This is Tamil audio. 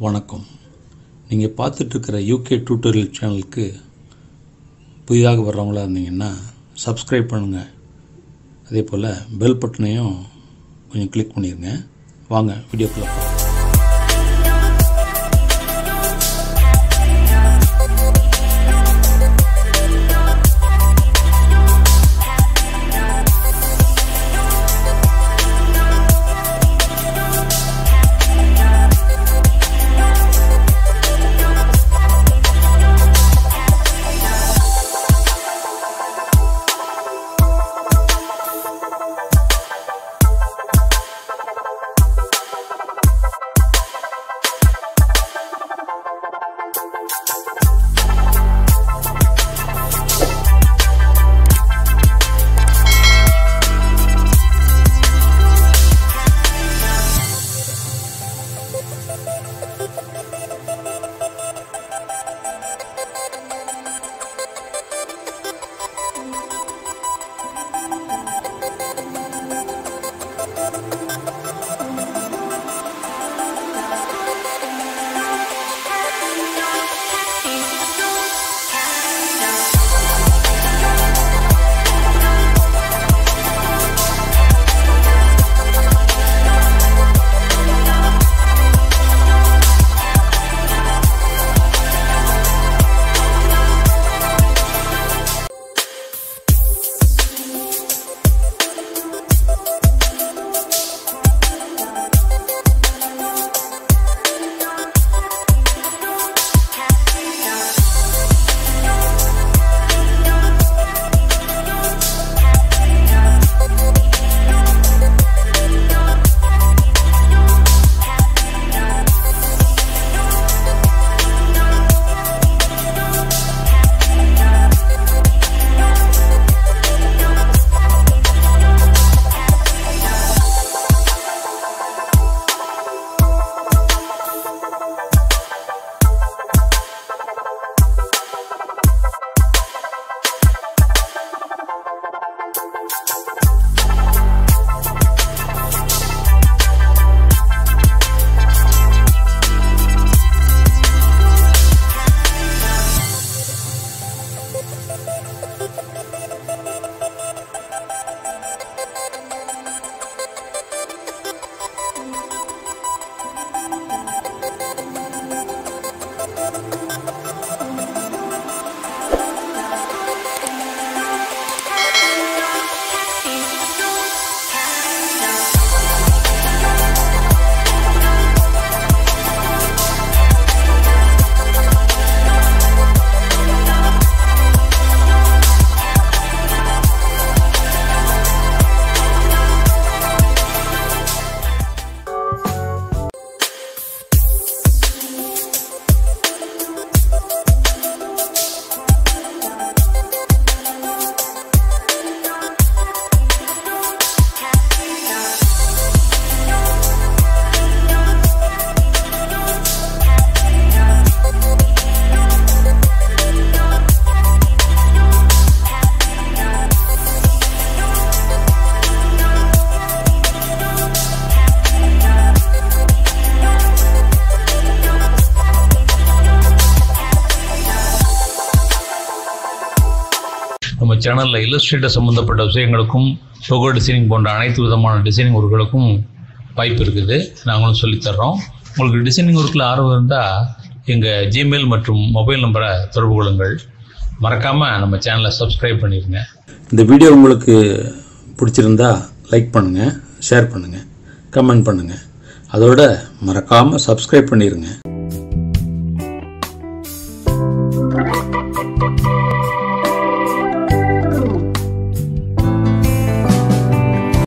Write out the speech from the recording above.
வணக்கம் நீங்கள் பார்த்துட்ருக்கிற யூகே டியூட்டோரியல் சேனலுக்கு புதிதாக வர்றவங்களா இருந்தீங்கன்னா சப்ஸ்கிரைப் பண்ணுங்கள் அதே போல் பெல் பட்டனையும் கொஞ்சம் கிளிக் பண்ணிடுங்க வாங்க வீடியோக்குள்ளே போகலாம் நம்ம சேனலில் இல்லஸ்ட்ரேட்டர் சம்மந்தப்பட்ட விஷயங்களுக்கும் லோகோ டிசைனிங் போன்ற அனைத்து விதமான டிசைனிங் ஒர்க்குகளுக்கும் வாய்ப்பு இருக்குது நாங்களும் சொல்லித்தர்றோம் உங்களுக்கு டிசைனிங் ஒர்க்கில் ஆர்வம் இருந்தால் எங்கள் ஜிமெயில் மற்றும் மொபைல் நம்பரை தொடர்பு கொள்ளுங்கள் மறக்காமல் நம்ம சேனலை சப்ஸ்கிரைப் பண்ணிடுங்க இந்த வீடியோ உங்களுக்கு பிடிச்சிருந்தா லைக் பண்ணுங்கள் ஷேர் பண்ணுங்கள் கமெண்ட் பண்ணுங்கள் அதோட மறக்காமல் சப்ஸ்கிரைப் பண்ணிடுங்க